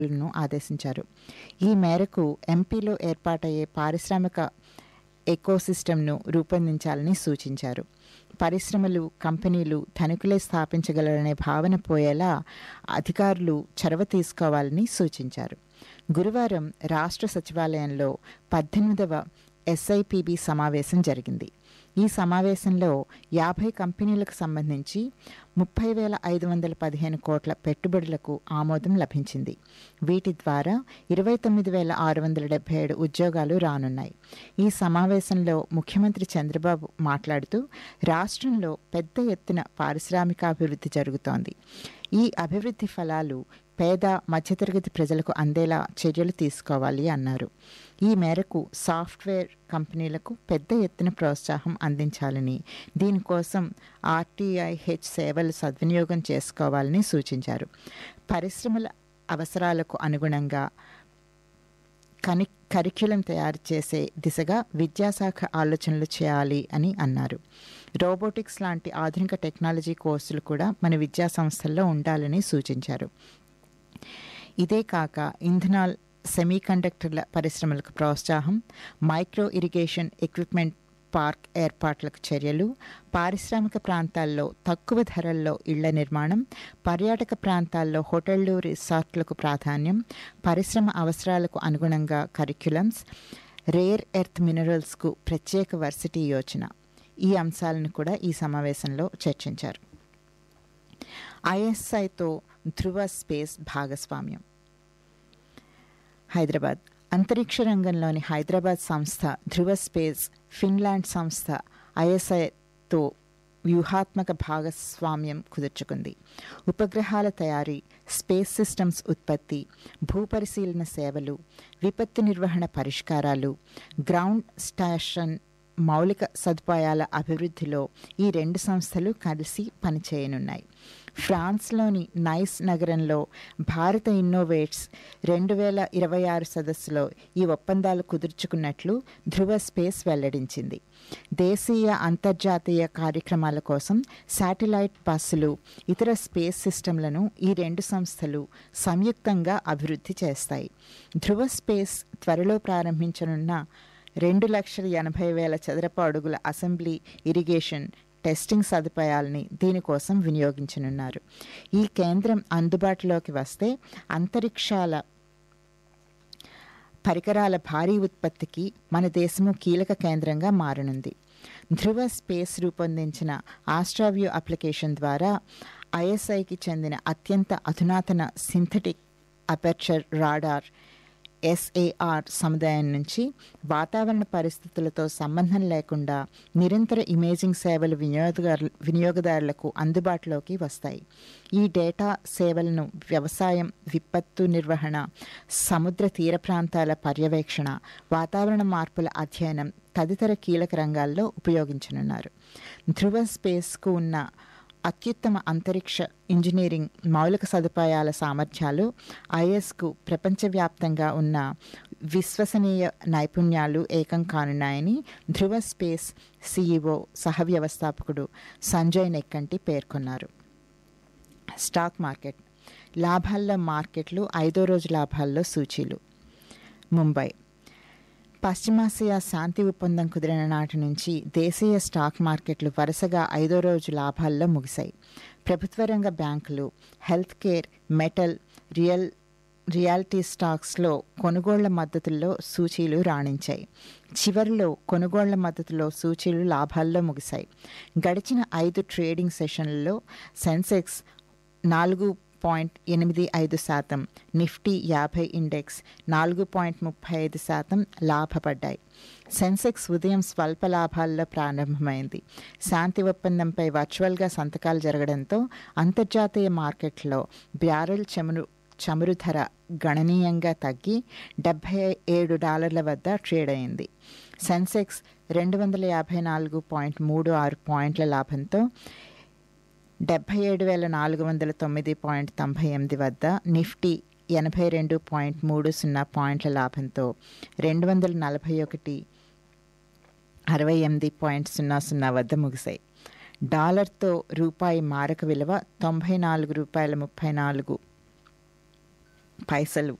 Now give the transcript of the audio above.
ను ఆదేశించారు ఈ మేరకు ఎంపీలో ఏర్పాటయ్యే పారిశ్రామిక ఎకోసిస్టమ్ను రూపొందించాలని సూచించారు పరిశ్రమలు కంపెనీలు ధనికులే స్థాపించగలరనే భావన పోయేలా అధికారులు చొరవ తీసుకోవాలని సూచించారు గురువారం రాష్ట్ర సచివాలయంలో పద్దెనిమిదవ ఎస్ఐపిబి సమావేశం జరిగింది ఈ సమావేశంలో యాభై కంపెనీలకు సంబంధించి ముప్పై వేల ఐదు వందల పదిహేను కోట్ల పెట్టుబడులకు ఆమోదం లభించింది వీటి ద్వారా ఇరవై తొమ్మిది వేల ఆరు వందల డెబ్బై ఏడు ఉద్యోగాలు రానున్నాయి ఈ సమావేశంలో ముఖ్యమంత్రి చంద్రబాబు మాట్లాడుతూ రాష్ట్రంలో పెద్ద ఎత్తున పారిశ్రామికాభివృద్ధి జరుగుతోంది ఈ అభివృద్ధి ఫలాలు పేద మధ్యతరగతి ప్రజలకు అందేలా చర్యలు తీసుకోవాలి అన్నారు ఈ మేరకు సాఫ్ట్వేర్ కంపెనీలకు పెద్ద ఎత్తున ప్రోత్సాహం అందించాలని దీనికోసం ఆర్టీఐ హెచ్ సేవలు సద్వినియోగం చేసుకోవాలని సూచించారు పరిశ్రమల అవసరాలకు అనుగుణంగా కని కరిక్యులం తయారు చేసే దిశగా విద్యాశాఖ ఆలోచనలు చేయాలి అని అన్నారు రోబోటిక్స్ లాంటి ఆధునిక టెక్నాలజీ కోర్సులు కూడా మన విద్యా సంస్థల్లో ఉండాలని సూచించారు ఇదే కాక ఇంధనాల్ సెమీకండక్టర్ల పరిశ్రమలకు ప్రోత్సాహం మైక్రో ఇరిగేషన్ ఎక్విప్మెంట్ పార్క్ ఏర్పాట్లకు చర్యలు పారిశ్రామిక ప్రాంతాల్లో తక్కువ ధరల్లో ఇళ్ల నిర్మాణం పర్యాటక ప్రాంతాల్లో హోటళ్లు రిసార్ట్లకు ప్రాధాన్యం పరిశ్రమ అవసరాలకు అనుగుణంగా కరిక్యులమ్స్ రేర్ ఎర్త్ మినరల్స్కు ప్రత్యేక వర్సిటీ యోచన ఈ అంశాలను కూడా ఈ సమావేశంలో చర్చించారు ఐఎస్ఐతో ధృవ స్పేస్ భాగస్వామ్యం హైదరాబాద్ అంతరిక్ష రంగంలోని హైదరాబాద్ సంస్థ ధృవ స్పేస్ ఫిన్లాండ్ సంస్థ ఐఎస్ఐతో వ్యూహాత్మక భాగస్వామ్యం కుదుర్చుకుంది ఉపగ్రహాల తయారీ స్పేస్ సిస్టమ్స్ ఉత్పత్తి భూపరిశీలన సేవలు విపత్తు నిర్వహణ పరిష్కారాలు గ్రౌండ్ స్టేషన్ మౌలిక సదుపాయాల అభివృద్ధిలో ఈ రెండు సంస్థలు కలిసి పనిచేయనున్నాయి ఫ్రాన్స్లోని నైస్ నగరంలో భారత ఇన్నోవేట్స్ రెండు వేల ఇరవై ఆరు సదస్సులో ఈ ఒప్పందాలు కుదుర్చుకున్నట్లు ధృవ స్పేస్ వెల్లడించింది దేశీయ అంతర్జాతీయ కార్యక్రమాల కోసం శాటిలైట్ బస్సులు ఇతర స్పేస్ సిస్టంలను ఈ రెండు సంస్థలు సంయుక్తంగా అభివృద్ధి చేస్తాయి ధృవ స్పేస్ త్వరలో ప్రారంభించనున్న రెండు లక్షల ఎనభై వేల చదరపు అడుగుల అసెంబ్లీ ఇరిగేషన్ టెస్టింగ్ సదుపాయాలని దీనికోసం వినియోగించనున్నారు ఈ కేంద్రం అందుబాటులోకి వస్తే అంతరిక్షాల పరికరాల భారీ ఉత్పత్తికి మన దేశము కీలక కేంద్రంగా మారనుంది ధృవ స్పేస్ రూపొందించిన ఆస్ట్రావ్యూ అప్లికేషన్ ద్వారా ఐఎస్ఐకి చెందిన అత్యంత అధునాతన సింథటిక్ అపెర్చర్ రాడార్ ఎస్ఏఆర్ సముదాయం నుంచి వాతావరణ పరిస్థితులతో సంబంధం లేకుండా నిరంతర ఇమేజింగ్ సేవలు వినియోగదారు వినియోగదారులకు అందుబాటులోకి వస్తాయి ఈ డేటా సేవలను వ్యవసాయం విపత్తు నిర్వహణ సముద్ర తీర ప్రాంతాల పర్యవేక్షణ వాతావరణ మార్పుల అధ్యయనం తదితర కీలక రంగాల్లో ఉపయోగించనున్నారు ధృవ స్పేస్కు ఉన్న అత్యుత్తమ అంతరిక్ష ఇంజనీరింగ్ మౌలిక సదుపాయాల సామర్థ్యాలు ఐఎస్కు ప్రపంచవ్యాప్తంగా ఉన్న విశ్వసనీయ నైపుణ్యాలు ఏకం కానున్నాయని ధృవ స్పేస్ సీఈఓ సహ వ్యవస్థాపకుడు సంజయ్ నెక్కంటి పేర్కొన్నారు స్టాక్ మార్కెట్ లాభాల్లో మార్కెట్లు ఐదో రోజు లాభాల్లో సూచీలు ముంబై పశ్చిమాసియా శాంతి ఒప్పందం కుదిరిన నాటి నుంచి దేశీయ స్టాక్ మార్కెట్లు వరుసగా ఐదో రోజు లాభాల్లో ముగిశాయి ప్రభుత్వ రంగ బ్యాంకులు health care metal real realty స్టాక్స్లో కొనుగోళ్ల మద్దతుల్లో సూచీలు రాణించాయి చివరిలో కొనుగోళ్ల మద్దతులో సూచీలు లాభాల్లో ముగిశాయి గడిచిన ఐదు ట్రేడింగ్ సెషన్లలో సెన్సెక్స్ నాలుగు పాయింట్ ఎనిమిది ఐదు శాతం నిఫ్టీ యాభై ఇండెక్స్ నాలుగు పాయింట్ ముప్పై ఐదు శాతం లాభపడ్డాయి సెన్సెక్స్ ఉదయం స్వల్ప లాభాల్లో ప్రారంభమైంది శాంతి ఒప్పందంపై వర్చువల్గా సంతకాలు జరగడంతో అంతర్జాతీయ మార్కెట్లో బ్యారెల్ చమురు చమురు ధర గణనీయంగా తగ్గి డెబ్బై ఏడు డాలర్ల వద్ద ట్రేడ్ అయింది సెన్సెక్స్ రెండు వందల యాభై నాలుగు పాయింట్ మూడు ఆరు పాయింట్ల లాభంతో డెబ్బై ఏడు వేల నాలుగు వందల తొమ్మిది పాయింట్ తొంభై ఎనిమిది వద్ద నిఫ్టీ ఎనభై రెండు పాయింట్ మూడు సున్నా పాయింట్ల లాభంతో రెండు వందల నలభై ఒకటి అరవై ఎనిమిది పాయింట్ సున్నా సున్నా వద్ద ముగిశాయి డాలర్తో రూపాయి మారక విలువ తొంభై నాలుగు రూపాయల ముప్పై నాలుగు పైసలు